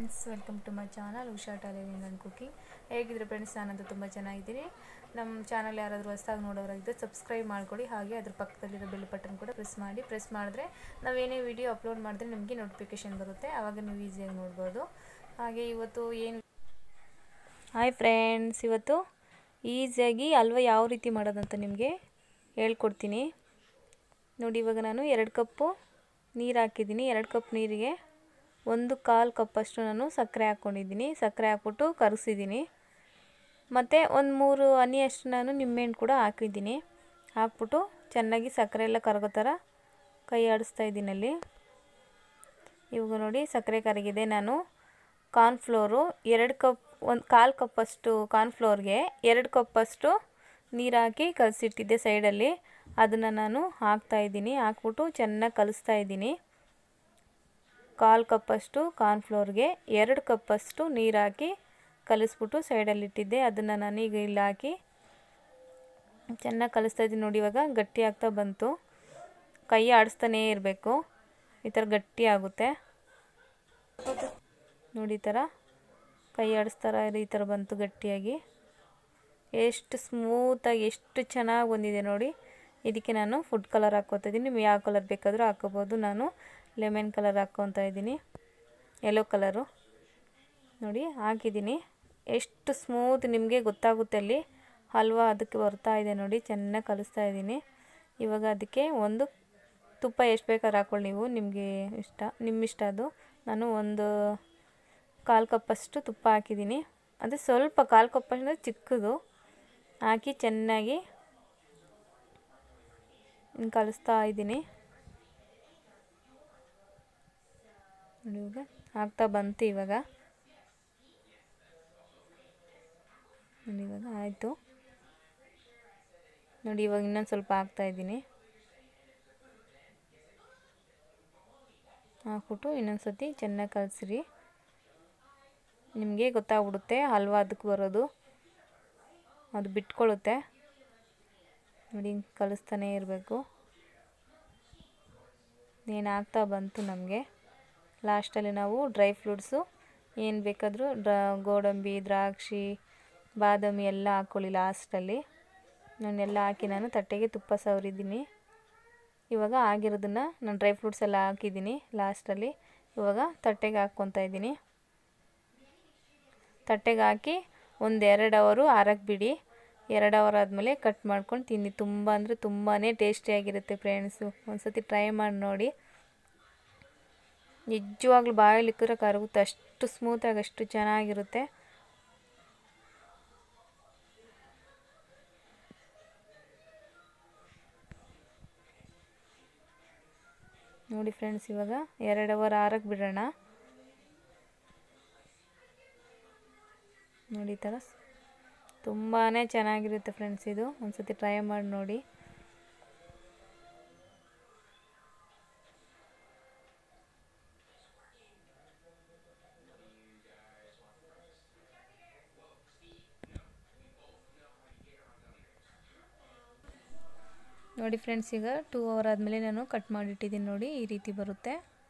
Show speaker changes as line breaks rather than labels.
friends welcome to my channel Usha tailoring and cooking ಹೇಗಿದ್ರೆ friends ನಾನಂತೂ ತುಂಬ ಚೆನ್ನಾಗಿದ್ದೀನಿ ನಮ್ಮ ಚಾನಲ್ ಯಾರಾದರೂ ಹೊಸ್ದಾಗಿ ನೋಡೋರಾಗಿದ್ದರೆ ಸಬ್ಸ್ಕ್ರೈಬ್ ಮಾಡ್ಕೊಳ್ಳಿ ಹಾಗೆ ಅದ್ರ ಪಕ್ಕದಲ್ಲಿರೋ ಬೆಲ್ ಬಟನ್ ಕೂಡ ಪ್ರೆಸ್ ಮಾಡಿ ಪ್ರೆಸ್ ಮಾಡಿದ್ರೆ ನಾವೇನೇ ವಿಡಿಯೋ ಅಪ್ಲೋಡ್ ಮಾಡಿದ್ರೆ ನಿಮಗೆ ನೋಟಿಫಿಕೇಷನ್ ಬರುತ್ತೆ ಆವಾಗ ನೀವು ಈಸಿಯಾಗಿ ನೋಡ್ಬೋದು ಹಾಗೆ ಇವತ್ತು ಏನು ಹಾಯ್ ಫ್ರೆಂಡ್ಸ್ ಇವತ್ತು ಈಸಿಯಾಗಿ ಹಲ್ವ ಯಾವ ರೀತಿ ಮಾಡೋದಂತ ನಿಮಗೆ ಹೇಳ್ಕೊಡ್ತೀನಿ ನೋಡಿ ಇವಾಗ ನಾನು ಎರಡು ಕಪ್ಪು ನೀರು ಹಾಕಿದ್ದೀನಿ ಎರಡು ಕಪ್ ನೀರಿಗೆ ಒಂದು ಕಾಲು ಕಪ್ಪಷ್ಟು ನಾನು ಸಕ್ಕರೆ ಹಾಕ್ಕೊಂಡಿದ್ದೀನಿ ಸಕ್ಕರೆ ಹಾಕ್ಬಿಟ್ಟು ಕರಗಿಸಿದ್ದೀನಿ ಮತ್ತು ಒಂದು ಮೂರು ಹನಿಯಷ್ಟು ನಾನು ನಿಂಬೆಹಣ್ಣು ಕೂಡ ಹಾಕಿದ್ದೀನಿ ಹಾಕ್ಬಿಟ್ಟು ಚೆನ್ನಾಗಿ ಸಕ್ಕರೆ ಎಲ್ಲ ಕರಗೋ ಥರ ಕೈ ಆಡಿಸ್ತಾ ಇದ್ದೀನಿ ಅಲ್ಲಿ ಇವಾಗ ನೋಡಿ ಸಕ್ಕರೆ ಕರಗಿದೆ ನಾನು ಕಾರ್ನ್ಫ್ಲೋರು ಎರಡು ಕಪ್ ಒಂದು ಕಾಲು ಕಪ್ಪಷ್ಟು ಕಾರ್ನ್ಫ್ಲೋರ್ಗೆ ಎರಡು ಕಪ್ಪಷ್ಟು ನೀರು ಹಾಕಿ ಕಲಸಿಟ್ಟಿದ್ದೆ ಸೈಡಲ್ಲಿ ಅದನ್ನು ನಾನು ಹಾಕ್ತಾಯಿದ್ದೀನಿ ಹಾಕ್ಬಿಟ್ಟು ಚೆನ್ನಾಗಿ ಕಲಿಸ್ತಾ ಇದ್ದೀನಿ ಕಾಲು ಕಪ್ಪಷ್ಟು ಕಾರ್ನ್ಫ್ಲೋರ್ಗೆ ಎರಡು ಕಪ್ಪಷ್ಟು ನೀರು ಹಾಕಿ ಕಲಿಸ್ಬಿಟ್ಟು ಸೈಡಲ್ಲಿಟ್ಟಿದ್ದೆ ಅದನ್ನು ನಾನು ಈಗ ಇಲ್ಲಿ ಹಾಕಿ ಚೆನ್ನಾಗಿ ಕಲಿಸ್ತಾ ಇದ್ದೀನಿ ನೋಡಿ ಇವಾಗ ಗಟ್ಟಿ ಆಗ್ತಾ ಬಂತು ಕೈ ಆಡಿಸ್ತಾನೇ ಇರಬೇಕು ಈ ಥರ ಗಟ್ಟಿ ಆಗುತ್ತೆ ನೋಡಿ ಈ ಥರ ಕೈ ಆಡಿಸ್ತಾರ ಈ ಥರ ಬಂತು ಗಟ್ಟಿಯಾಗಿ ಎಷ್ಟು ಸ್ಮೂತಾಗಿ ಎಷ್ಟು ಚೆನ್ನಾಗಿ ಬಂದಿದೆ ನೋಡಿ ಇದಕ್ಕೆ ನಾನು ಫುಡ್ ಕಲರ್ ಹಾಕ್ಕೋತಾ ಇದ್ದೀನಿ ನೀವು ಯಾವ ಕಲರ್ ಬೇಕಾದರೂ ಹಾಕ್ಕೋಬೋದು ನಾನು ಲೆಮನ್ ಕಲರ್ ಹಾಕ್ಕೊತಾ ಇದ್ದೀನಿ ಯೆಲ್ಲೋ ಕಲರು ನೋಡಿ ಹಾಕಿದ್ದೀನಿ ಎಷ್ಟು ಸ್ಮೂತ್ ನಿಮಗೆ ಗೊತ್ತಾಗುತ್ತೆ ಅಲ್ಲಿ ಹಲ್ವಾ ಅದಕ್ಕೆ ಬರ್ತಾ ಇದೆ ನೋಡಿ ಚೆನ್ನಾಗಿ ಕಲಿಸ್ತಾ ಇದ್ದೀನಿ ಇವಾಗ ಅದಕ್ಕೆ ಒಂದು ತುಪ್ಪ ಎಷ್ಟು ಬೇಕಾದ್ರೆ ಹಾಕ್ಕೊಳ್ಳಿ ನೀವು ನಿಮಗೆ ಇಷ್ಟ ನಿಮ್ಮ ಇಷ್ಟ ಅದು ನಾನು ಒಂದು ಕಾಲು ಕಪ್ಪಷ್ಟು ತುಪ್ಪ ಹಾಕಿದ್ದೀನಿ ಅದು ಸ್ವಲ್ಪ ಕಾಲು ಕಪ್ಪಷ್ಟು ಚಿಕ್ಕದು ಹಾಕಿ ಚೆನ್ನಾಗಿ ಕಲಿಸ್ತಾ ಇದ್ದೀನಿ ನೋಡಿ ಇವಾಗ ಆಗ್ತಾ ಬಂತು ಇವಾಗ ನೋಡಿ ಇವಾಗ ಆಯಿತು ನೋಡಿ ಇವಾಗ ಇನ್ನೊಂದು ಸ್ವಲ್ಪ ಹಾಕ್ತಾ ಇದ್ದೀನಿ ಹಾಕ್ಬಿಟ್ಟು ಇನ್ನೊಂದು ಸತಿ ಚೆನ್ನಾಗಿ ಕಲಸಿರಿ ನಿಮಗೆ ಗೊತ್ತಾಗ್ಬಿಡುತ್ತೆ ಹಲ್ವಾ ಅದಕ್ಕೆ ಬರೋದು ಅದು ಬಿಟ್ಕೊಳ್ಳುತ್ತೆ ನೋಡಿ ಹಿಂಗೆ ಕಲಿಸ್ತಾನೇ ಇರಬೇಕು ಏನು ಆಗ್ತಾ ಬಂತು ನಮಗೆ ಲಾಸ್ಟಲ್ಲಿ ನಾವು ಡ್ರೈ ಫ್ರೂಟ್ಸು ಏನು ಬೇಕಾದರೂ ಡ್ರಾ ಗೋಡಂಬಿ ದ್ರಾಕ್ಷಿ ಬಾದಾಮಿ ಎಲ್ಲ ಹಾಕ್ಕೊಳ್ಳಿ ಲಾಸ್ಟಲ್ಲಿ ನಾನೆಲ್ಲ ಹಾಕಿ ನಾನು ತಟ್ಟೆಗೆ ತುಪ್ಪ ಸವರಿದ್ದೀನಿ ಇವಾಗ ಆಗಿರೋದನ್ನು ನಾನು ಡ್ರೈ ಫ್ರೂಟ್ಸ್ ಎಲ್ಲ ಹಾಕಿದ್ದೀನಿ ಲಾಸ್ಟಲ್ಲಿ ಇವಾಗ ತಟ್ಟೆಗೆ ಹಾಕ್ಕೊತಾ ಇದ್ದೀನಿ ತಟ್ಟೆಗೆ ಹಾಕಿ ಒಂದು ಎರಡು ಅವರು ಆರಕ್ಕೆ ಬಿಡಿ ಎರಡು ಅವರ್ ಆದಮೇಲೆ ಕಟ್ ಮಾಡ್ಕೊಂಡು ತಿನ್ನಿ ತುಂಬ ಅಂದರೆ ತುಂಬಾ ಟೇಸ್ಟಿಯಾಗಿರುತ್ತೆ ಫ್ರೆಂಡ್ಸು ಒಂದು ಸತಿ ಟ್ರೈ ಮಾಡಿ ನೋಡಿ ನಿಜವಾಗ್ಲೂ ಬಾಯಲ್ಲಿಕ್ಕರೆ ಕರಗುತ್ತೆ ಅಷ್ಟು ಸ್ಮೂತಾಗಿ ಅಷ್ಟು ಚೆನ್ನಾಗಿರುತ್ತೆ ನೋಡಿ ಫ್ರೆಂಡ್ಸ್ ಇವಾಗ ಎರಡು ಅವರ್ ಆರಕ್ಕೆ ಬಿಡೋಣ ನೋಡಿ ಈ ಥರ ತುಂಬಾ ಚೆನ್ನಾಗಿರುತ್ತೆ ಫ್ರೆಂಡ್ಸ್ ಇದು ಒಂದು ಸತಿ ಟ್ರೈ ಮಾಡಿ ನೋಡಿ ನೋಡಿ ಫ್ರೆಂಡ್ಸ್ ಈಗ ಟೂ ಅವರ್ ಆದಮೇಲೆ ನಾನು ಕಟ್ ಮಾಡಿಟ್ಟಿದ್ದೀನಿ ನೋಡಿ ಈ ರೀತಿ ಬರುತ್ತೆ